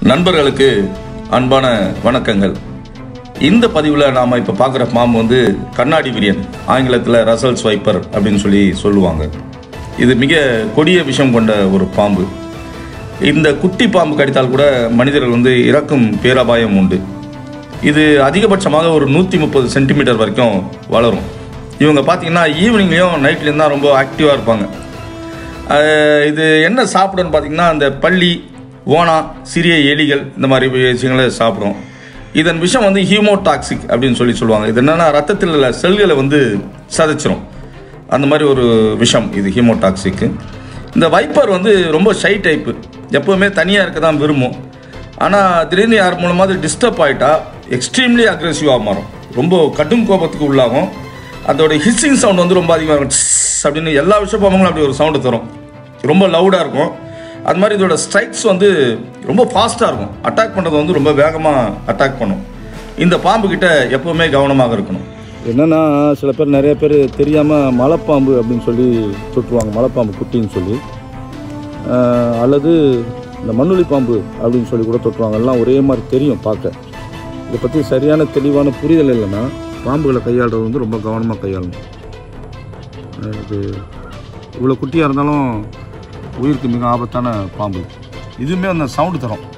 நண்பர்களுக்கு அன்பான வணக்கங்கள் இந்த பதிவில் நாம் இப்போ பார்க்குற பாம்பு வந்து கண்ணாடி விரியன் ஆங்கிலத்தில் ரசல்ஸ் வைப்பர் அப்படின்னு சொல்லி சொல்லுவாங்க இது மிக கொடிய விஷம் கொண்ட ஒரு பாம்பு இந்த குட்டி பாம்பு கடித்தால் கூட மனிதர்கள் வந்து இறக்கும் பேரபாயம் உண்டு இது அதிகபட்சமாக ஒரு நூற்றி முப்பது சென்டிமீட்டர் வரைக்கும் வளரும் இவங்க பார்த்தீங்கன்னா ஈவினிங்லேயும் நைட்லேயும் தான் ரொம்ப ஆக்டிவாக இருப்பாங்க அஹ் இது என்ன சாப்பிடுன்னு பார்த்தீங்கன்னா அந்த பள்ளி ஓனா சிறிய எலிகள் இந்த மாதிரி விஷயங்களை சாப்பிடும் இதன் விஷம் வந்து ஹீமோடாக்சிக் அப்படின்னு சொல்லி சொல்லுவாங்க இது என்னன்னா ரத்தத்தில் உள்ள செல்களை வந்து சதைச்சிரும் அந்த மாதிரி ஒரு விஷம் இது ஹீமோடாக்சிக்கு இந்த வைப்பர் வந்து ரொம்ப ஷை டைப்பு எப்போவுமே தனியாக இருக்க தான் விரும்பும் ஆனால் திடீர்னு யார் மூலமாவது டிஸ்டர்ப் ஆகிட்டா எக்ஸ்ட்ரீம்லி அக்ரெசிவாக மாறும் ரொம்ப கடும் கோபத்துக்கு உள்ளாகும் அதோட ஹிஸ்ஸிங் சவுண்ட் வந்து ரொம்ப அதிகமாக இருக்கும் "ட்ஸ்" அப்படின்னு எல்லா விஷய பாம்பங்களும் அப்படி ஒரு சவுண்டு தரும் ரொம்ப லவுடாக இருக்கும் அது மாதிரி இதோட ஸ்ட்ரைக்ஸ் வந்து ரொம்ப ஃபாஸ்ட்டாக இருக்கும் அட்டாக் பண்ணுறது வந்து ரொம்ப வேகமாக அட்டாக் பண்ணும் இந்த பாம்பு கிட்ட எப்பவுமே கவனமாக இருக்கணும் என்னென்னா சில பேர் நிறைய பேர் தெரியாமல் மலைப்பாம்பு அப்படின்னு சொல்லி சுட்டுருவாங்க மலைப்பாம்பு குட்டின்னு சொல்லி ஆஹ் அல்லது இந்த மண்ணுளி பாம்பு அப்படின்னு சொல்லி கூட தொட்டுருவாங்க எல்லாம் ஒரே மாதிரி தெரியும் பார்க்க இதை பற்றி சரியான தெளிவான புரிதல் இல்லைன்னா பாம்புகளை கையாளுறது வந்து ரொம்ப கவனமாக கையாளணும் ஆஹ் இது இவ்வளோ குட்டியாக இருந்தாலும் உயிருக்கு மிக ஆபத்தான பாம்பு இதுவுமே அந்த சவுண்டு தரும்